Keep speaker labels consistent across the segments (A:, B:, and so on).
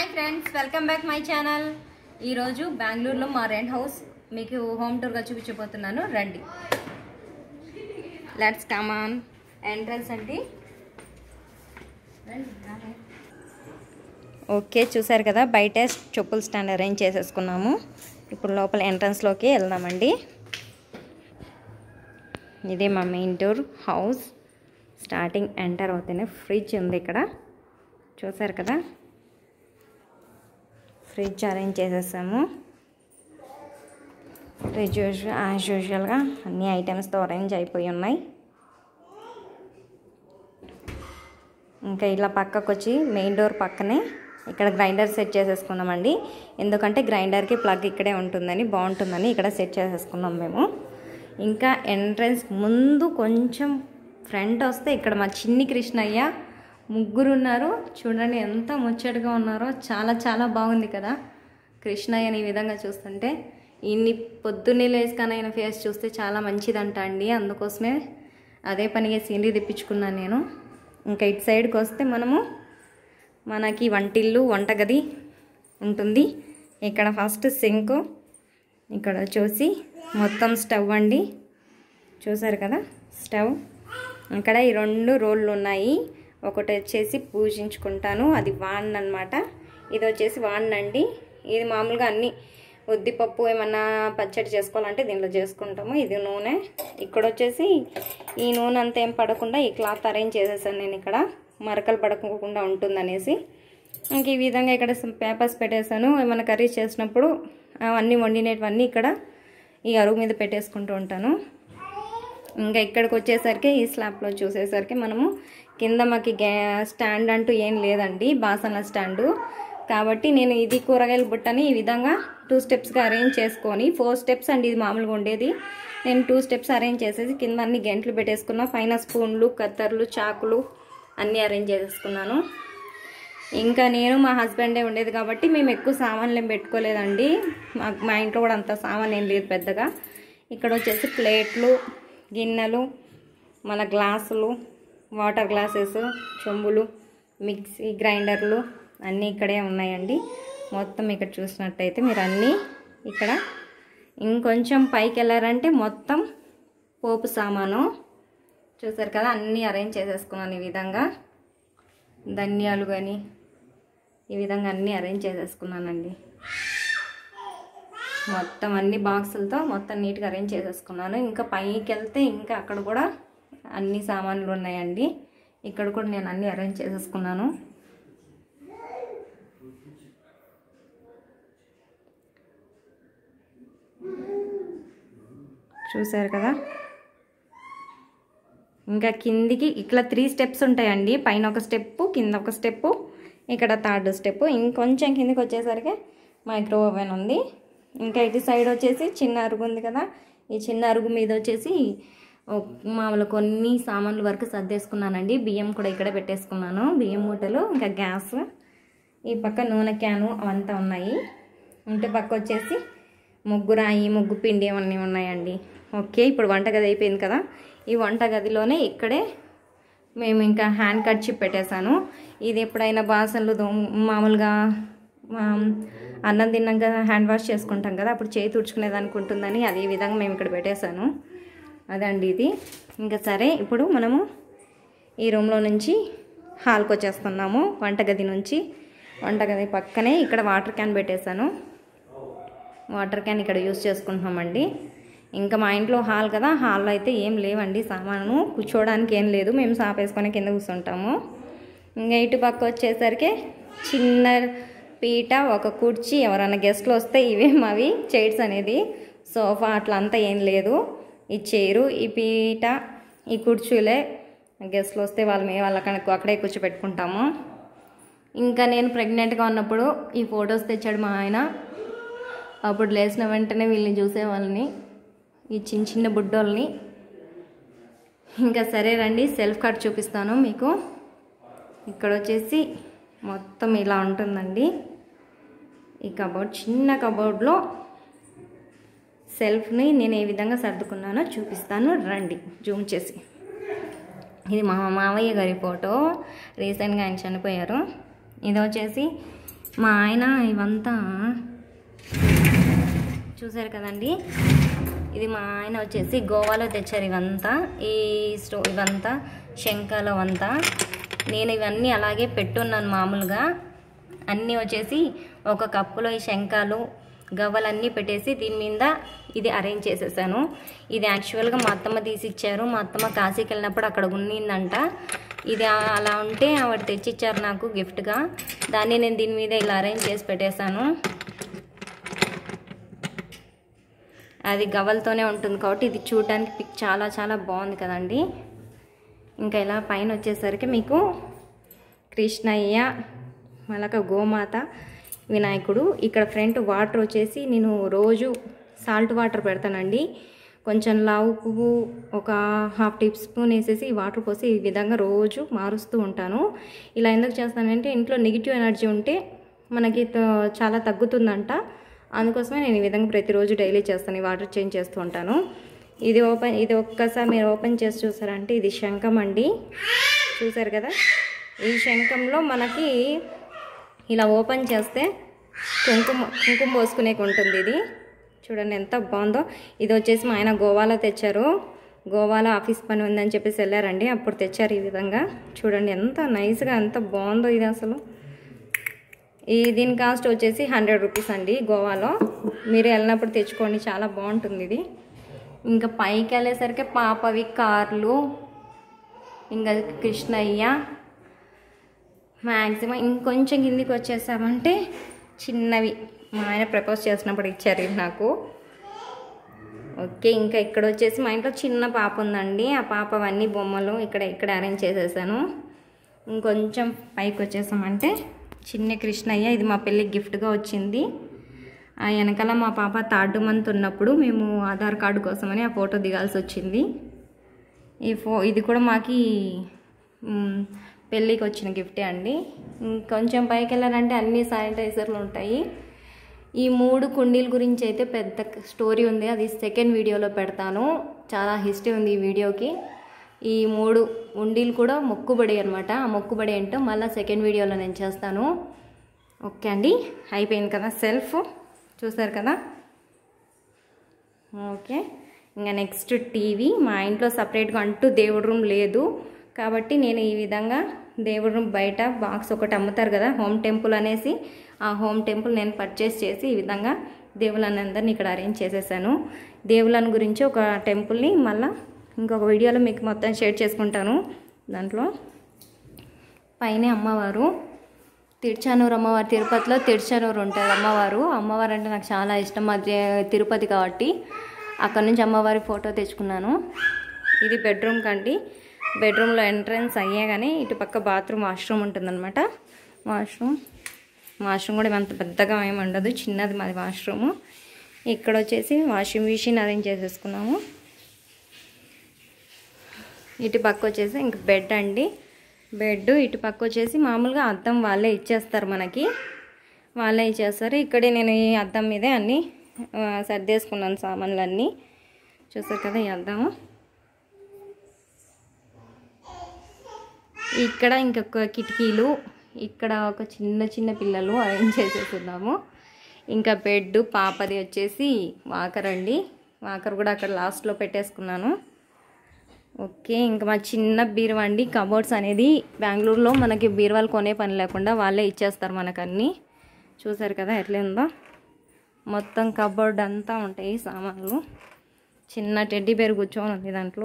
A: hi friends welcome back my channel ఈరోజు బెంగళూరులో మా రెంట్ హౌస్ మీకు హోమ్ టూర్గా చూపించబోతున్నాను రండి లెట్స్ కమాన్ ఎంట్రన్స్ అండి ఓకే చూసారు కదా బయట చెప్పుల స్టాండ్ అరేంజ్ చేసేసుకున్నాము ఇప్పుడు లోపల ఎంట్రన్స్లోకి వెళ్దామండి ఇదే మా main door house starting enter అవుతేనే ఫ్రిడ్జ్ ఉంది ఇక్కడ చూసారు కదా ఫ్రిడ్జ్ అరేంజ్ చేసేసాము ఫ్రిడ్జ్ యాజ్ యూజువల్గా అన్ని ఐటమ్స్తో అరేంజ్ అయిపోయి ఉన్నాయి ఇంకా ఇలా పక్కకు వచ్చి మెయిన్ డోర్ పక్కనే ఇక్కడ గ్రైండర్ సెట్ చేసేసుకున్నామండి ఎందుకంటే గ్రైండర్కి ప్లగ్ ఇక్కడే ఉంటుందని బాగుంటుందని ఇక్కడ సెట్ చేసేసుకున్నాం మేము ఇంకా ఎంట్రన్స్ ముందు కొంచెం ఫ్రంట్ వస్తే ఇక్కడ మా చిన్ని కృష్ణయ్య ముగ్గురు ఉన్నారు చూడండి ఎంత ముచ్చటగా ఉన్నారో చాలా చాలా బాగుంది కదా కృష్ణయ్యని ఈ విధంగా చూస్తుంటే ఇన్ని పొద్దున్నే లేసుకొని ఆయన ఫేస్ చూస్తే చాలా మంచిదంట అండి అందుకోసమే అదే పనిగా సీనరీ తెప్పించుకున్నాను నేను ఇంకా ఇటు సైడ్కి వస్తే మనము మనకి వంటిల్లు వంటగది ఉంటుంది ఇక్కడ ఫస్ట్ సింక్ ఇక్కడ చూసి మొత్తం స్టవ్ అండి చూసారు కదా స్టవ్ ఇక్కడ ఈ రెండు రోళ్ళు ఉన్నాయి ఒకటి వచ్చేసి పూజించుకుంటాను అది వాన్ అనమాట ఇది వచ్చేసి వాన్ అండి ఇది మామూలుగా అన్ని ఉద్దిపప్పు ఏమన్నా పచ్చడి చేసుకోవాలంటే దీనిలో చేసుకుంటాము ఇది నూనె ఇక్కడ వచ్చేసి ఈ నూనె అంతా ఏం పడకుండా ఈ క్లాత్ అరేంజ్ చేసేసాను నేను ఇక్కడ మరకలు పడకుండా ఉంటుందనేసి ఇంక ఈ విధంగా ఇక్కడ పేపర్స్ పెట్టేశాను ఏమైనా కర్రీస్ చేసినప్పుడు అవన్నీ వండినవన్నీ ఇక్కడ ఈ అరుగు మీద పెట్టేసుకుంటూ ఉంటాను ఇంకా ఇక్కడికి వచ్చేసరికి ఈ స్లాబ్లో చూసేసరికి మనము కింద మాకు గ్యా స్టాండ్ అంటూ ఏం లేదండి బాసన స్టాండు కాబట్టి నేను ఇది కూరగాయల బుట్టని ఈ విధంగా టూ స్టెప్స్గా అరేంజ్ చేసుకొని ఫోర్ స్టెప్స్ అండి ఇది మామూలుగా ఉండేది నేను టూ స్టెప్స్ అరేంజ్ చేసేసి కింద అన్ని గంటలు పెట్టేసుకున్నా పైన స్పూన్లు కత్తర్లు చాకులు అన్నీ అరేంజ్ చేసేసుకున్నాను ఇంకా నేను మా హస్బెండే ఉండేది కాబట్టి మేము ఎక్కువ సామాన్లు ఏం పెట్టుకోలేదండి మా మా ఇంట్లో కూడా అంత సామాన్ ఏం లేదు పెద్దగా ఇక్కడ వచ్చేసి ప్లేట్లు గిన్నెలు మన గ్లాసులు వాటర్ గ్లాసెస్ చెంబులు మిక్సీ గ్రైండర్లు అన్నీ ఇక్కడే ఉన్నాయండి మొత్తం ఇక్కడ చూసినట్టయితే మీరు అన్నీ ఇక్కడ ఇంకొంచెం పైకి వెళ్ళారంటే మొత్తం పోపు సామాను చూసారు కదా అన్నీ అరేంజ్ చేసేసుకున్నాను ఈ విధంగా ధనియాలు కానీ ఈ విధంగా అన్నీ అరేంజ్ చేసేసుకున్నానండి మొత్తం అన్ని బాక్సులతో మొత్తం నీట్గా అరేంజ్ చేసేసుకున్నాను ఇంకా పైకి వెళ్తే ఇంకా అక్కడ కూడా అన్ని సామాన్లు ఉన్నాయండి ఇక్కడ కూడా నేను అన్నీ అరేంజ్ చేసేసుకున్నాను చూసారు కదా ఇంకా కిందికి ఇట్లా త్రీ స్టెప్స్ ఉంటాయండి పైన ఒక స్టెప్పు కింద ఒక స్టెప్పు ఇక్కడ థర్డ్ స్టెప్ ఇంకొంచెం కిందికి వచ్చేసరికి మైక్రో ఓవెన్ ఉంది ఇంకా ఇటు సైడ్ వచ్చేసి చిన్న అరుగు ఉంది కదా ఈ చిన్న అరుగు మీద వచ్చేసి మామూలు కొన్ని సామాన్ల వరకు సర్దేసుకున్నానండి బియ్యం కూడా ఇక్కడ పెట్టేసుకున్నాను బియ్యం మూటలు ఇంకా గ్యాస్ ఈ పక్క నూనె క్యాను అవంతా ఉన్నాయి ఇంటి పక్క వచ్చేసి ముగ్గు రాయి ముగ్గు పిండి అవన్నీ ఉన్నాయండి ఓకే ఇప్పుడు వంటగది అయిపోయింది కదా ఈ వంటగదిలోనే ఇక్కడే మేము ఇంకా హ్యాండ్ కట్ చిప్ పెట్టేశాను ఇది ఎప్పుడైనా బాసనలు మామూలుగా అన్నం తిన్నాక హ్యాండ్ వాష్ చేసుకుంటాం కదా అప్పుడు చేయి తుడుచుకునేదానికి ఉంటుందని అదే విధంగా మేము ఇక్కడ పెట్టేశాను అదండి ఇది ఇంకా సరే ఇప్పుడు మనము ఈ రూమ్లో నుంచి హాల్కి వచ్చేస్తున్నాము వంటగది నుంచి వంటగది పక్కనే ఇక్కడ వాటర్ క్యాన్ పెట్టేశాను వాటర్ క్యాన్ ఇక్కడ యూస్ చేసుకుంటున్నామండి ఇంకా మా ఇంట్లో హాల్ కదా హాల్లో అయితే ఏం లేవండి సామాను కూర్చోవడానికి ఏం లేదు మేము సాప్ వేసుకొని కింద కూర్చుంటాము ఇంకా ఇటు పక్క వచ్చేసరికి చిన్న పీట ఒక కుర్చీ ఎవరైనా గెస్ట్లు వస్తే ఇవే మావి చైర్స్ అనేది సోఫా అట్లా అంతా ఏం లేదు ఈ చైరు ఈ పీట ఈ కుర్చీలే గెస్ట్లు వస్తే వాళ్ళ మే వాళ్ళకన్నా అక్కడే కూర్చోపెట్టుకుంటాము ఇంకా నేను ప్రెగ్నెంట్గా ఉన్నప్పుడు ఈ ఫొటోస్ తెచ్చాడు మా ఆయన అప్పుడు లేచిన వెంటనే వీళ్ళని చూసేవాళ్ళని ఈ చిన్న చిన్న బుడ్డోళ్ళని ఇంకా సరే రండి సెల్ఫ్ కట్ చూపిస్తాను మీకు ఇక్కడ వచ్చేసి మొత్తం ఇలా ఉంటుందండి ఈ కబోర్డ్ చిన్న కబోర్డ్లో సెల్ఫ్ని నేను ఏ విధంగా సర్దుకున్నానో చూపిస్తాను రండి జూమ్ చేసి ఇది మా మామయ్య గారి ఫోటో రీసెంట్గా ఆయన చనిపోయారు ఇది వచ్చేసి మా ఆయన ఇవంతా చూసారు కదండి ఇది మా ఆయన వచ్చేసి గోవాలో తెచ్చారు ఇవంతా ఈ స్టో ఇవంతా శంఖాలు అంతా నేను ఇవన్నీ అలాగే పెట్టున్నాను మామూలుగా అన్నీ వచ్చేసి ఒక కప్పులో ఈ శంఖాలు గవ్వలన్నీ పెట్టేసి దీని మీద ఇది అరేంజ్ చేసేసాను ఇది యాక్చువల్గా మా అత్తమ్మ తీసి ఇచ్చారు మా అత్తమ్మ కాశీకి వెళ్ళినప్పుడు అక్కడ ఉన్నిందంట ఇది ఆ- అలా ఉంటే ఆవిడ తెచ్చిచ్చారు నాకు గిఫ్ట్గా దాన్ని నేను దీని మీద ఇలా అరేంజ్ చేసి పెట్టేశాను అది గవ్వలతోనే ఉంటుంది కాబట్టి ఇది చూడడానికి పిక్ చాలా చాలా బాగుంది కదండి ఇంకా ఇలా పైన వచ్చేసరికి మీకు కృష్ణయ్య మళ్ళక గోమాత వినాయకుడు ఇక్కడ ఫ్రంట్ వాటర్ వచ్చేసి నేను రోజు సాల్ట్ వాటర్ పెడతానండి కొంచెం లావు పువ్వు ఒక హాఫ్ టీ స్పూన్ వేసేసి ఈ వాటర్ పోసి ఈ విధంగా రోజు మారుస్తూ ఉంటాను ఇలా ఎందుకు చేస్తానంటే ఇంట్లో నెగిటివ్ ఎనర్జీ ఉంటే మనకి త- చాలా తగ్గుతుందంట అందుకోసమే నేను ఈ విధంగా ప్రతిరోజు డైలీ చేస్తాను ఈ వాటర్ చేంజ్ చేస్తూ ఉంటాను ఇది ఓపెన్ ఇది ఒక్కసారి మీరు ఓపెన్ చేసి చూసారంటే ఇది శంఖం అండి చూసారు కదా ఈ శంఖంలో మనకి ఇలా ఓపెన్ చేస్తే కుంకుమ కుంకుమ పోసుకునేకి ఉంటుంది ఇది చూడండి ఎంత బాగుందో ఇది వచ్చేసి మా ఆయన గోవాలో తెచ్చారు గోవాలో ఆఫీస్ పని ఉందని చెప్పేసి వెళ్ళారండి అప్పుడు తెచ్చారు ఈ విధంగా చూడండి ఎంత నైస్గా ఎంత బాగుందో ఇది అసలు ఈ దీని కాస్ట్ వచ్చేసి హండ్రెడ్ రూపీస్ అండి గోవాలో మీరు వెళ్ళినప్పుడు తెచ్చుకోండి చాలా బాగుంటుంది ఇది ఇంకా పైకి వెళ్ళేసరికి పాపవి కార్లు ఇంకా కృష్ణయ్య మ్యాక్సిమం ఇంకొంచెం కిందికి వచ్చేసామంటే చిన్నవి మా ఆయన ప్రపోజ్ చేసినప్పుడు ఇచ్చారు ఇవి నాకు ఓకే ఇంకా ఇక్కడ వచ్చేసి మా ఇంట్లో చిన్న పాప ఉందండి ఆ పాప అవన్నీ బొమ్మలు ఇక్కడ ఇక్కడ అరేంజ్ చేసేసాను ఇంకొంచెం పైకి వచ్చేసామంటే చిన్న కృష్ణయ్య ఇది మా పెళ్ళికి గిఫ్ట్గా వచ్చింది ఆ వెనకాల మా పాప థర్డ్ మంత్ ఉన్నప్పుడు మేము ఆధార్ కార్డు కోసమని ఆ ఫోటో దిగాల్సి వచ్చింది ఈ ఫో ఇది కూడా మాకి మ్, పెళ్ళికి వచ్చిన గిఫ్టే అండి ఇంకొంచెం పైకి వెళ్ళాలంటే అన్ని శానిటైజర్లు ఉంటాయి ఈ మూడు కుండీల గురించి అయితే పెద్ద స్టోరీ ఉంది అది సెకండ్ వీడియోలో పెడతాను చాలా హిస్టరీ ఉంది ఈ వీడియోకి ఈ మూడు ఉండీలు కూడా మొక్కుబడి అనమాట ఆ మొక్కుబడి ఏంటో మళ్ళీ సెకండ్ వీడియోలో నేను చేస్తాను ఓకే అండి అయిపోయింది కదా సెల్ఫ్ చూసారు కదా ఓకే ఇంకా నెక్స్ట్ టీవీ మా ఇంట్లో సపరేట్గా అంటూ దేవుడి రూమ్ లేదు కాబట్టి నేను ఈ విధంగా దేవుడి రూమ్ బయట బాక్స్ ఒకటి అమ్ముతారు కదా హోమ్ టెంపుల్ అనేసి ఆ హోమ్ టెంపుల్ నేను పర్చేస్ చేసి ఈ విధంగా దేవుళ్ళని అందరినీ ఇక్కడ అరేంజ్ చేసేసాను దేవుళ్ళని గురించి ఒక టెంపుల్ని మళ్ళీ ఇంకొక వీడియోలో మీకు మొత్తం షేర్ చేసుకుంటాను దాంట్లో పైన అమ్మవారు తిరుచానూరు అమ్మవారు తిరుపతిలో తిరుచానూరు ఉంటుంది అమ్మవారు అమ్మవారు అంటే నాకు చాలా ఇష్టం అది తిరుపతి కాబట్టి అక్కడ నుంచి అమ్మవారి ఫోటో తెచ్చుకున్నాను ఇది బెడ్రూమ్ కండి బెడ్రూమ్లో ఎంట్రన్స్ అయ్యాగానే ఇటు పక్క బాత్రూమ్ వాష్రూమ్ ఉంటుందన్నమాట వాష్రూమ్ వాష్రూమ్ కూడా అంత పెద్దగా ఏమి ఉండదు చిన్నది మాది వాష్రూము ఇక్కడ వచ్చేసి వాషింగ్ మిషన్ అరేంజ్ చేసేసుకున్నాము ఇటు పక్క వచ్చేసి ఇంక బెడ్ అండి బెడ్ ఇటు పక్క వచ్చేసి మామూలుగా అద్దం వాళ్ళే ఇచ్చేస్తారు మనకి వాళ్ళే ఇచ్చేస్తారు ఇక్కడే నేను ఈ అద్దం మీదే అన్నీ ఆ, సర్దేసుకున్నాను సామాన్లు అన్నీ చూసారు కదా ఈ అద్దము ఇక్కడ ఇంకొక కిటికీలు ఇక్కడ ఒక చిన్న చిన్న పిల్లలు అరేంజ్ చేసేస్తున్నాము ఇంకా బెడ్ పాపది వచ్చేసి వాకర్ అండి వాకర్ కూడా అక్కడ లాస్ట్లో పెట్టేసుకున్నాను ఓకే ఇంకా మా చిన్న బీరువా అండి కబోర్డ్స్ అనేది బెంగళూరులో మనకి బీరువాలు కొనే పని లేకుండా వాళ్ళే ఇచ్చేస్తారు మనకు అన్నీ చూసారు కదా ఎట్లా ఉందో మొత్తం కబోర్డ్ అంతా ఉంటాయి సామాన్లు చిన్న టెడ్డీ బేర్ కూర్చొని ఉంది దాంట్లో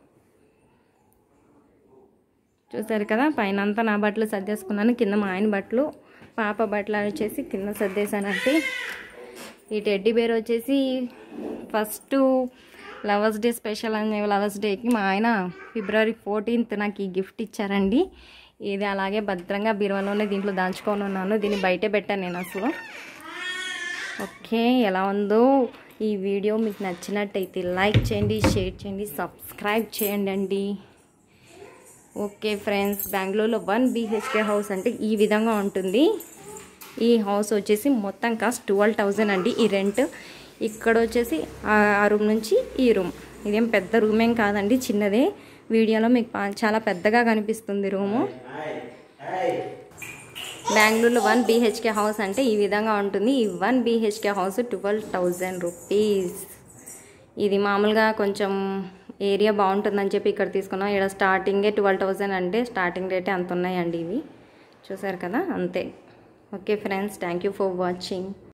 A: చూసారు కదా పైన అంతా నా బట్టలు సర్దేసుకున్నాను కింద మా ఆయన బట్టలు పాప బట్టలు వచ్చేసి కింద సర్దేశానంటే ఈ టెడ్డీ బేర్ వచ్చేసి ఫస్ట్ లవర్స్ డే స్పెషల్ అని లవర్స్ డేకి మా ఆయన ఫిబ్రవరి ఫోర్టీన్త్ నాకు ఈ గిఫ్ట్ ఇచ్చారండి ఇది అలాగే భద్రంగా బీరువాలోనే దీంట్లో దాచుకొని ఉన్నాను దీన్ని బయటే పెట్టాను నేను అసలు ఓకే ఎలా ఉందో ఈ వీడియో మీకు నచ్చినట్టయితే లైక్ చేయండి షేర్ చేయండి సబ్స్క్రైబ్ చేయండి అండి ఓకే ఫ్రెండ్స్ బెంగళూరులో వన్ బీహెచ్కే హౌస్ అంటే ఈ విధంగా ఉంటుంది ఈ హౌస్ వచ్చేసి మొత్తం కాస్ట్ ట్వెల్వ్ థౌజండ్ అండి ఈ రెంట్ ఇక్కడ వచ్చేసి ఆ ఆ రూమ్ నుంచి ఈ రూమ్ ఇదేం పెద్ద రూమ్ ఏం కాదండి చిన్నదే వీడియోలో మీకు పా- చాలా పెద్దగా కనిపిస్తుంది రూము బెంగళూరులో వన్ బీహెచ్కే హౌస్ అంటే ఈ విధంగా ఉంటుంది ఈ one BHK house twelve thousand rupees ఇది మామూలుగా కొంచెం ఏరియా బాగుంటుందని చెప్పి ఇక్కడ తీసుకున్నాం ఇక్కడ స్టార్టింగే ట్వెల్వ్ థౌజండ్ అంటే స్టార్టింగ్ రేటే అంత ఉన్నాయండి ఇవి చూసారు కదా అంతే okay friends thank you for watching